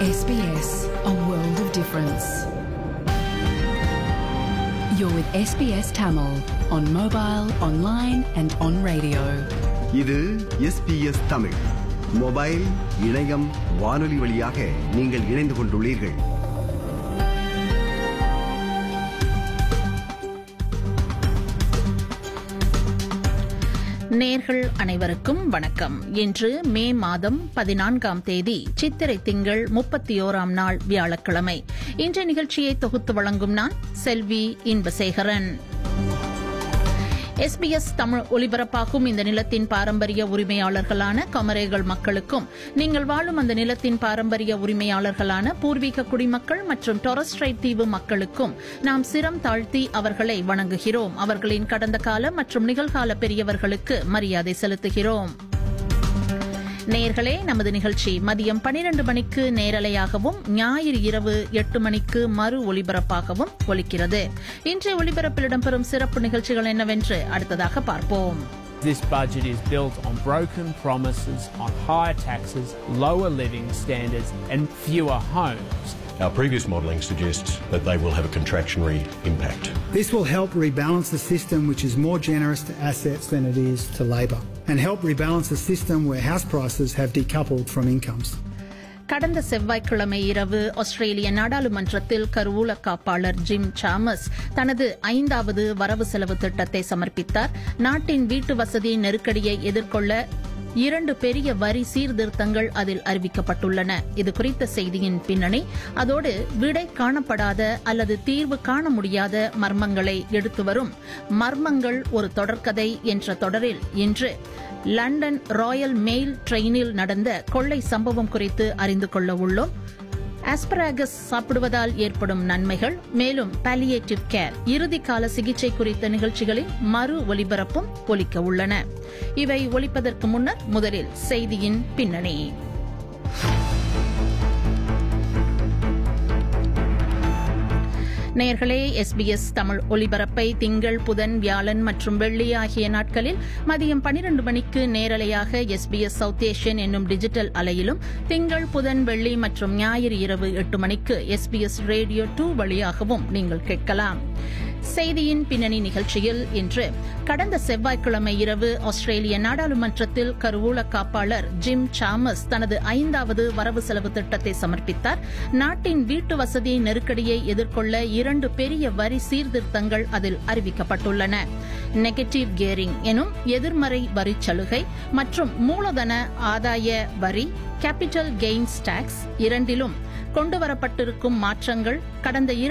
SBS, a world of difference. You're with SBS Tamil on mobile, online, and on radio. இது SBS Tamil mobile இணையம் வானொலி வழியாக நீங்கள் இணைந்து கொண்டுள்ளீர்கள் நேர்கள் அனைவருக்கும் வணக்கம் இன்று மே மாதம் பதினான்காம் தேதி சித்திரை திங்கள் முப்பத்தி ஓராம் நாள் வியாழக்கிழமை இன்றைய நிகழ்ச்சியை தொகுத்து வழங்கும் நான் செல்வி இன்பசேகரன் எஸ்பிஎஸ் தமிழ் ஒலிபரப்பாகும் இந்த நிலத்தின் பாரம்பரிய உரிமையாளர்களான கமரேகள் மக்களுக்கும் நீங்கள் வாழும் அந்த நிலத்தின் பாரம்பரிய உரிமையாளர்களான பூர்வீக குடிமக்கள் மற்றும் டொரஸ்ட்ரைட் தீவு மக்களுக்கும் நாம் சிரம் தாழ்த்தி அவர்களை வணங்குகிறோம் அவர்களின் கடந்த கால மற்றும் நிகழ்கால பெரியவர்களுக்கு மரியாதை செலுத்துகிறோம் நேர்களே நமது நிகழ்ச்சி மதியம் பனிரண்டு மணிக்கு நேரலையாகவும் ஞாயிறு இரவு எட்டு மணிக்கு மறு ஒலிபரப்பாகவும் ஒலிக்கிறது இன்றைய ஒலிபரப்பில் இடம்பெறும் சிறப்பு நிகழ்ச்சிகள் என்னவென்று அடுத்ததாக பார்ப்போம் This budget is built on broken promises on higher taxes, lower living standards, and fewer homes. Our previous modelling suggests that they will have a contractionary impact. This will help rebalance the system which is more generous to assets than it is to labour, and help rebalance the system where house prices have decoupled from incomes. கடந்த செவ்வாய்க்கிழமை இரவு ஆஸ்திரேலிய நாடாளுமன்றத்தில் கருவூல காப்பாளர் gym Sam's தனது ஐந்தாவது வரவு செலவு திட்டத்தை சமர்ப்பித்தார் நாட்டின் வீட்டு வசதி நெருக்கடியை எதிர்கொள்ள இரண்டு பெரிய வரி சீர்திருத்தங்கள் அதில் அறிவிக்கப்பட்டுள்ளன இது குறித்த செய்தியின் பின்னணி அதோடு விடை காணப்படாத அல்லது தீர்வு காண முடியாத மர்மங்களை எடுத்து வரும் மர்மங்கள் ஒரு தொடர்கதை என்ற தொடரில் இன்று லண்டன் ராயல் மெயில் ட்ரெயினில் நடந்த கொள்ளை சம்பவம் குறித்து அறிந்து கொள்ள உள்ளோம் ஆஸ்பராகஸ் சாப்பிடுவதால் ஏற்படும் நன்மைகள் மேலும் பாலியேட்டிவ் கேர் இறுதிக்கால சிகிச்சை குறித்த நிகழ்ச்சிகளின் மறு ஒலிபரப்பும் ஒலிக்க உள்ளன இவை ஒலிப்பதற்கு முன்னர் முதலில் செய்தியின் பின்னணி நேயர்களே எஸ்பிஎஸ் தமிழ் ஒலிபரப்பை திங்கள் புதன் வியாழன் மற்றும் வெள்ளி ஆகிய நாட்களில் மதியம் பனிரண்டு மணிக்கு நேரலையாக எஸ்பிஎஸ் சவுத் ஏஷியன் என்னும் டிஜிட்டல் அலையிலும் திங்கள் புதன் வெள்ளி மற்றும் ஞாயிறு இரவு எட்டு மணிக்கு எஸ்பிஎஸ் ரேடியோ டூ வழியாகவும் நீங்கள் கேட்கலாம் செய்தியின் பின்னணி நிகழ்ச்சியில் இன்று கடந்த செவ்வாய்க்கிழமை இரவு ஆஸ்திரேலிய நாடாளுமன்றத்தில் கருவூல காப்பாளர் ஜிம் சாமஸ் தனது ஐந்தாவது வரவு செலவு திட்டத்தை சமர்ப்பித்தார் நாட்டின் வீட்டு வசதி நெருக்கடியை எதிர்கொள்ள இரண்டு பெரிய வரி சீர்திருத்தங்கள் அதில் அறிவிக்கப்பட்டுள்ளன நெகட்டிவ் கேரிங் எனும் எதிர்மறை வரி சலுகை மற்றும் மூலதன ஆதாய வரி கேபிட்டல் கெய்ன்ஸ் டாக்ஸ் இரண்டிலும் கொண்டுவரப்பட்டிருக்கும் மாற்றங்கள் கடந்த